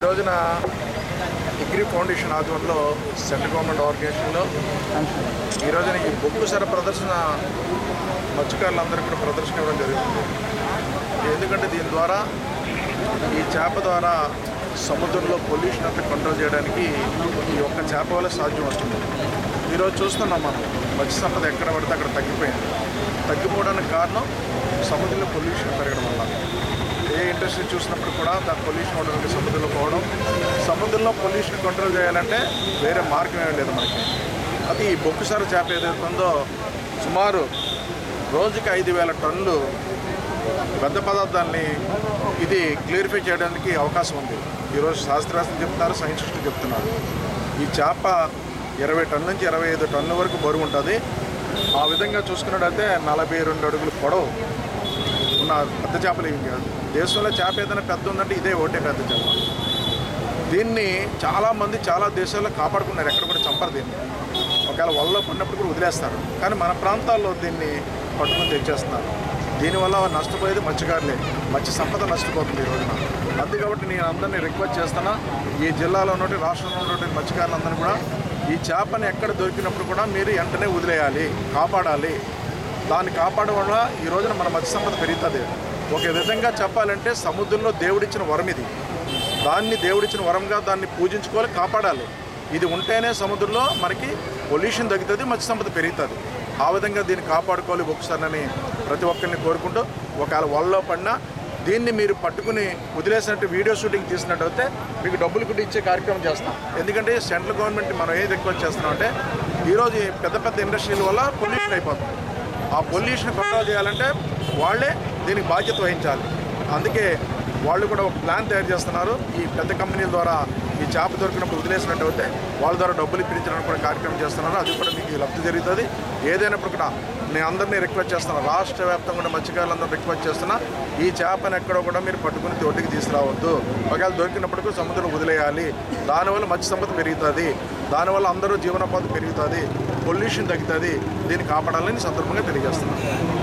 రోజున degree foundation ఆధ్వర్యంలో central government ఆర్గనైజేషన్లో ఈ రోజున ఈ బొగ్గు సర ప్రదర్శన మత్స్యకారులందరికీ కూడా ప్రదర్శన ఇవ్వడం జరుగుతుంది ఎందుకంటే దీని ద్వారా ఈ చేప ద్వారా సముద్రంలో పొల్యూషన్ అంతా కంట్రోల్ చేయడానికి ఈ ఒక్క చేప వల్ల సాధ్యం వస్తుంది ఈరోజు చూస్తున్నాం మనం మత్స్య సంపద ఎక్కడ పడితే అక్కడ తగ్గిపోయింది తగ్గిపోవడానికి కారణం సముద్రంలో పొల్యూషన్ పెరగడం వల్ల ఏ ఇండస్ట్రీ చూసినప్పుడు కూడా దాని పొల్యూషన్ ఉండడానికి సముద్రంలో పోవడం సముద్రంలో పొల్యూషన్ కంట్రోల్ చేయాలంటే వేరే మార్గం ఏమీ లేదు మనకి అది ఈ బొక్కుసారి చేప ఏదైతే ఉందో సుమారు రోజుకి ఐదు వేల టన్నులు పెద్ద పదార్థాన్ని ఇది క్లియరిఫై చేయడానికి అవకాశం ఉంది ఈరోజు శాస్త్రవేత్తలు చెప్తున్నారు సైంటిస్టులు చెప్తున్నారు ఈ చేప ఇరవై టన్నుల నుంచి ఇరవై ఐదు టన్నుల వరకు బరువు ఉంటుంది ఆ విధంగా చూసుకున్నట్టయితే నలభై రెండు అడుగులు పొడవు ఉన్న పెద్ద చేపలు ఏమి కాదు దేశంలో చేప ఏదైనా పెద్ద ఉందంటే ఇదే ఒకటే పెద్ద చేప దీన్ని చాలామంది చాలా దేశాల్లో కాపాడుకున్నారు ఎక్కడ కూడా చంపరు దీన్ని ఒకవేళ వల్ల పడినప్పుడు కూడా వదిలేస్తారు కానీ మన ప్రాంతాల్లో దీన్ని పట్టుకుని తెచ్చేస్తున్నారు దీనివల్ల నష్టపోయేది మత్స్యకారులే మత్స్య సంపద నష్టపోతుంది ఈ రోజున అంతే కాబట్టి నేను అందరినీ రిక్వెస్ట్ చేస్తున్నా ఈ జిల్లాలో ఉన్నటువంటి రాష్ట్రంలో ఉన్నటువంటి మత్స్యకారులందరినీ కూడా ఈ చేపని ఎక్కడ దొరికినప్పుడు కూడా మీరు వెంటనే వదిలేయాలి కాపాడాలి దాన్ని కాపాడడం వల్ల ఈ రోజున మన మత్స్య సంపద పెరుగుతుంది ఒక విధంగా చెప్పాలంటే సముద్రంలో దేవుడిచ్చిన వరం ఇది దాన్ని దేవుడిచ్చిన వరంగా దాన్ని పూజించుకోవాలి కాపాడాలి ఇది ఉంటేనే సముద్రంలో మనకి పొల్యూషన్ తగ్గుతుంది మత్స్య సంపద పెరుగుతుంది ఆ విధంగా దీన్ని కాపాడుకోవాలి ఒకసారి ప్రతి ఒక్కరిని కోరుకుంటూ ఒకవేళ వలలో పడినా దీన్ని మీరు పట్టుకుని వదిలేసినట్టు వీడియో షూటింగ్ తీసినట్టయితే మీకు డబ్బులు కూడా ఇచ్చే కార్యక్రమం చేస్తాం ఎందుకంటే సెంట్రల్ గవర్నమెంట్ మనం ఏం రిక్వెస్ట్ చేస్తున్నాం అంటే ఈరోజు ఈ పెద్ద పెద్ద ఇండస్ట్రీల వల్ల పొల్యూషన్ అయిపోతుంది ఆ పొల్యూషన్ కంట్రోల్ చేయాలంటే వాళ్ళే దీనికి బాధ్యత వహించాలి అందుకే వాళ్ళు కూడా ఒక ప్లాన్ తయారు చేస్తున్నారు ఈ పెద్ద కంపెనీల ద్వారా ఈ చేప దొరికినప్పుడు వదిలేసినట్టు అయితే వాళ్ళ ద్వారా డబ్బులు ఇప్పించడానికి కూడా కార్యక్రమం చేస్తున్నారు అది కూడా మీకు లబ్ధి జరుగుతుంది ఏదైనప్పుడు కూడా నేను అందరినీ రిక్వెస్ట్ చేస్తున్నాను రాష్ట్ర వ్యాప్తంగా కూడా మత్స్యకారులందరూ రిక్వెస్ట్ చేస్తున్నా ఈ చేపను ఎక్కడో కూడా మీరు పట్టుకుని తోటికి తీసుకురావద్దు ఒకవేళ దొరికినప్పటికీ సముద్రం వదిలేయాలి దానివల్ల మత్స్య సంపద పెరుగుతుంది దానివల్ల అందరూ జీవనోపాధి పెరుగుతుంది పొల్యూషన్ తగ్గుతుంది దీన్ని కాపాడాలని ఈ సందర్భంగా తెలియజేస్తున్నాను